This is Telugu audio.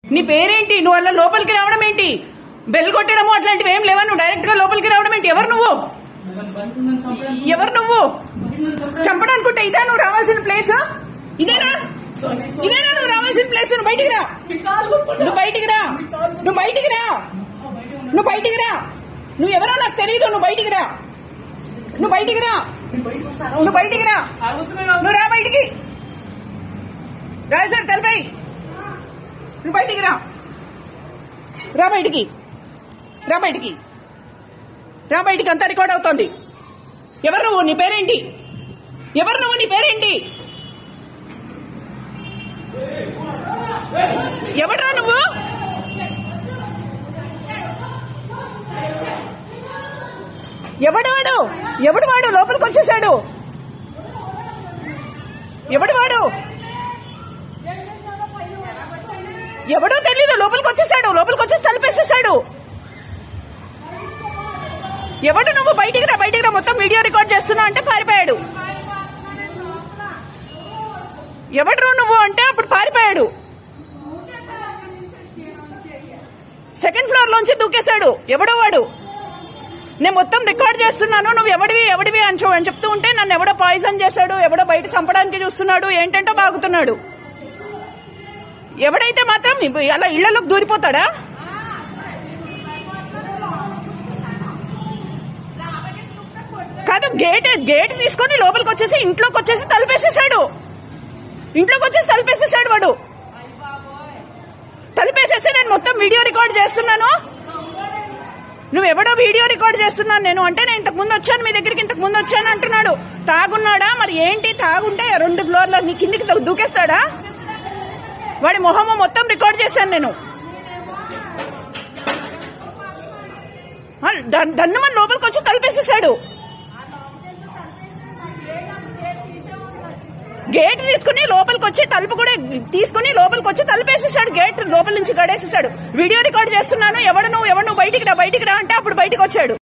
నీ పేరేంటి నువ్వు అలా లోపలికి రావడం ఏంటి బెల్ కొట్టడము అట్లాంటివి ఏం లేవా నువ్వు డైరెక్ట్ గా లోపలికి రావడం ఏంటి ఎవరు నువ్వు ఎవరు నువ్వు చంపడానుకుంటే ఇదే నువ్వు రావాల్సిన ప్లేస్ ఇదేనా ఇదేనా నువ్వు రావాల్సిన ప్లేస్ నువ్వు బయటికి రా నువ్వు బయటికి రా నువ్వు బయటికి రా నువ్వు బయటికి రా నువ్వు ఎవరో నాకు తెలియదు నువ్వు బయటికి రా నువ్వు బయటికి రా నువ్వు బయటికి రా నువ్వు రా బయటికి రా సార్ తెలిపై నువ్వు బయటికి రా రా బయటికి రా బయటికి రా బయటికి అంతా రికార్డ్ అవుతోంది ఎవరు నువ్వు నీ పేరేంటి ఎవరు నువ్వు నీ పేరేంటి ఎవడ్రా నువ్వు ఎవడు వాడు ఎవడు వాడు లోపలికి వచ్చేసాడు ఎవడు వాడు ఎవడో తెలీదు లోపలికి వచ్చేసాడు లోపలికి వచ్చేసి తలిపేసేసాడు ఎవడు నువ్వు బయటికి రా బయటికి రా మొత్తం వీడియో రికార్డ్ చేస్తున్నా అంటే పారిపోయాడు ఎవడు నువ్వు అంటే అప్పుడు పారిపోయాడు సెకండ్ ఫ్లోర్ లోంచి దూకేశాడు ఎవడో వాడు నేను మొత్తం రికార్డ్ చేస్తున్నాను నువ్వు ఎవడివి ఎవడివి అని చూ- అని చెప్తూ ఉంటే నన్ను ఎవడో పాయిజన్ చేశాడు ఎవడో బయట చంపడానికి చూస్తున్నాడు ఏంటంటో బాగుతున్నాడు ఎవడైతే మాత్రం ఇబ్బ- అలా ఇళ్లలోకి దూరిపోతాడా కాదు గేట్ గేట్ తీసుకొని లోపలికి వచ్చేసి ఇంట్లోకి వచ్చేసి తలుపేసేసాడు ఇంట్లోకి వచ్చేసి తలుపేసేసాడు వాడు తలుపేసేసి నేను మొత్తం వీడియో రికార్డ్ చేస్తున్నాను నువ్వు ఎవడో వీడియో రికార్డ్ చేస్తున్నాను నేను అంటే నేను ఇంతకు ముందు వచ్చాను మీ దగ్గరికి ఇంతకు ముందు వచ్చాను అంటున్నాడు తాగున్నాడా మరి ఏంటి తాగుంటే రెండు ఫ్లోర్ల నీ కిందికి దూ- దూకేస్తాడా వాడి మొహము మొత్తం రికార్డ్ చేశాను నేను ఆ, దన్- దన్నుమని లోపలికి వచ్చి తలుపేసేసాడు గేట్ తీసుకుని లోపలికి వచ్చి తలుపు కూడా తీసుకుని లోపలికి వచ్చి తలుపేసేసాడు గేట్ లోపల నుంచి గడేసేసాడు వీడియో రికార్డ్ చేస్తున్నాను ఎవడు నువ్వు ఎవడు నువ్వు బయటికి రా బయటికి రా అంటే అప్పుడు బయటికి వచ్చాడు